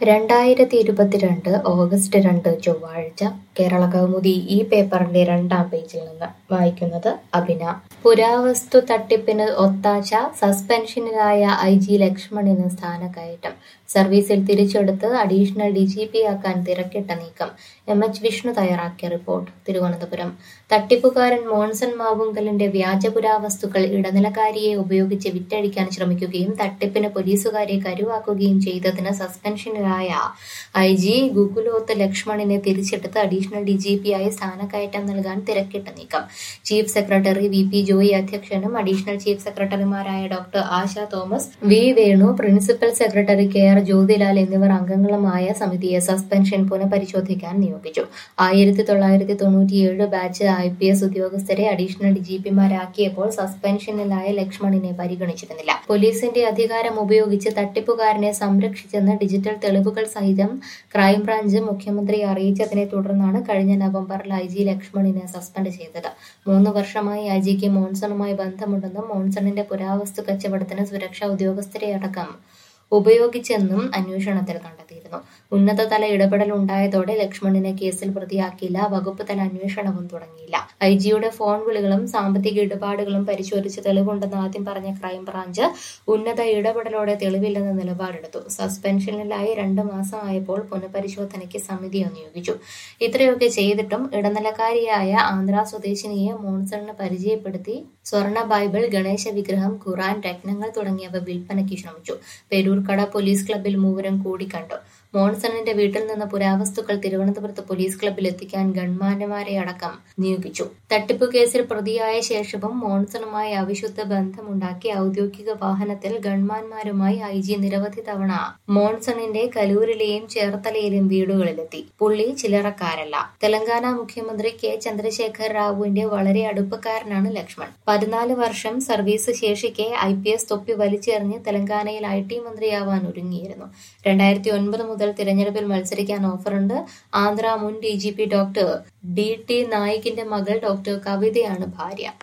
രണ്ടായിരത്തി ഇരുപത്തിരണ്ട് ഓഗസ്റ്റ് രണ്ട് ചൊവ്വാഴ്ച കേരള കൗമുദി ഈ പേപ്പറിന്റെ രണ്ടാം പേജിൽ നിന്ന് വായിക്കുന്നത് അഭിന പുരാവസ്തു തട്ടിപ്പിന് ഒത്താശ സസ്പെൻഷനിലായ ഐ ജി ലക്ഷ്മണിന് സ്ഥാനക്കയറ്റം സർവീസിൽ തിരിച്ചെടുത്ത് അഡീഷണൽ ഡി ജി പി ആക്കാൻ തിരക്കിട്ട നീക്കം എം എച്ച് വിഷ്ണു തയ്യാറാക്കിയ റിപ്പോർട്ട് തിരുവനന്തപുരം തട്ടിപ്പുകാരൻ മോൺസൺ മാവുങ്കലിന്റെ വ്യാജ പുരാവസ്തുക്കൾ ഇടനിലക്കാരിയെ ഉപയോഗിച്ച് വിറ്റഴിക്കാൻ ശ്രമിക്കുകയും തട്ടിപ്പിന് പോലീസുകാരെ കരുവാക്കുകയും ചെയ്തതിന് സസ്പെൻഷനിലായ ഐ ജി ഗുഗുലോത്ത് ലക്ഷ്മണിനെ തിരിച്ചെടുത്ത് അഡീഷണൽ ഡി ജി പി ആയി സ്ഥാനക്കയറ്റം നൽകാൻ തിരക്കിട്ട നീക്കം chief secretary V P Joy അധ്യക്ഷനും അഡീഷണൽ ചീഫ് സെക്രട്ടറിമാരായ doctor Asha Thomas V Venu principal secretary K R Jyothilal എന്നിവർ അംഗങ്ങളുമായ സമിതിയെ സസ്പെൻഷൻ പുനഃപരിശോധിക്കാൻ നിയോഗിച്ചു ആയിരത്തി തൊള്ളായിരത്തി തൊണ്ണൂറ്റിയേഴ് ബാച്ച് ഐ പി എസ് ഉദ്യോഗസ്ഥരെ അഡീഷണൽ ഡി ജി പിമാരാക്കിയപ്പോൾ സസ്പെൻഷനിലായ ലക്ഷ്മണിനെ പരിഗണിച്ചിരുന്നില്ല പോലീസിന്റെ അധികാരം ഉപയോഗിച്ച് തട്ടിപ്പുകാരനെ സംരക്ഷിച്ചെന്ന് ഡിജിറ്റൽ തെളിവുകൾ സഹിതം ക്രൈംബ്രാഞ്ച് മുഖ്യമന്ത്രിയെ അറിയിച്ചതിനെ തുടർന്നാണ് കഴിഞ്ഞ നവംബറിൽ ഐ ജി ലക്ഷ്മണിനെ സസ്പെൻഡ് ചെയ്തത് മൂന്ന് വർഷമായി ഐ ജിക്ക് മോൺസണുമായി ബന്ധമുണ്ടെന്നും മോൺസണിന്റെ പുരാവസ്തു കച്ചവടത്തിന് സുരക്ഷാ ഉദ്യോഗസ്ഥരെ അടക്കം ഉപയോഗിച്ചെന്നും അന്വേഷണത്തിൽ കണ്ടെത്തിയിരുന്നു ഉന്നതതല ഇടപെടൽ ഉണ്ടായതോടെ ലക്ഷ്മണിനെ കേസിൽ പ്രതിയാക്കിയില്ല വകുപ്പ് തല അന്വേഷണവും തുടങ്ങിയില്ല ഐ ജിയുടെ ഫോൺ വിളികളും സാമ്പത്തിക ഇടപാടുകളും പരിശോധിച്ച് തെളിവുണ്ടെന്ന് ആദ്യം പറഞ്ഞ ക്രൈംബ്രാഞ്ച് ഉന്നത ഇടപെടലോടെ തെളിവില്ലെന്ന നിലപാടെടുത്തു സസ്പെൻഷനിലായി രണ്ട് മാസമായപ്പോൾ പുനഃപരിശോധനയ്ക്ക് സമിതിയെ നിയോഗിച്ചു ഇത്രയൊക്കെ ചെയ്തിട്ടും ഇടനിലക്കാരിയായ ആന്ധ്ര സ്വദേശിനിയെ മോൺസണിന് പരിചയപ്പെടുത്തി സ്വർണ ബൈബിൾ ഗണേശ വിഗ്രഹം ഖുറാൻ രത്നങ്ങൾ തുടങ്ങിയവ വിൽപ്പനയ്ക്ക് ശ്രമിച്ചു പേരൂർക്കട പോലീസ് ക്ലബിൽ മൂവരും കൂടിക്കണ്ടു മോൺസണിന്റെ വീട്ടിൽ നിന്ന് പുരാവസ്തുക്കൾ തിരുവനന്തപുരത്ത് പോലീസ് ക്ലബിൽ എത്തിക്കാൻ ഗൺമാന്മാരെ അടക്കം നിയോഗിച്ചു തട്ടിപ്പു കേസിൽ പ്രതിയായ ശേഷവും മോൺസണുമായി അവിശുദ്ധ ബന്ധമുണ്ടാക്കി ഔദ്യോഗിക വാഹനത്തിൽ ഗൺമാന്മാരുമായി ഐ ജി നിരവധി തവണ മോൺസണിന്റെ കലൂരിലെയും ചേർത്തലയിലെയും വീടുകളിലെത്തി പുള്ളി ചില്ലറക്കാരല്ല തെലങ്കാന മുഖ്യമന്ത്രി കെ ചന്ദ്രശേഖർ റാവുവിന്റെ വളരെ അടുപ്പക്കാരനാണ് ലക്ഷ്മൺ പതിനാല് വർഷം സർവീസ് ശേഷിക്കെ ഐ പി എസ് തൊപ്പി വലിച്ചെറിഞ്ഞ് തെലങ്കാനയിൽ ഐ ടി മന്ത്രിയാവാൻ ഒരുങ്ങിയിരുന്നു രണ്ടായിരത്തി ഒൻപത് മുതൽ തിരഞ്ഞെടുപ്പിൽ മത്സരിക്കാൻ ഓഫറുണ്ട് ആന്ധ്ര മുൻ D G P doctor D T നായിക്കിന്റെ മകൾ ഡോക്ടർ കവിതയാണ് ഭാര്യ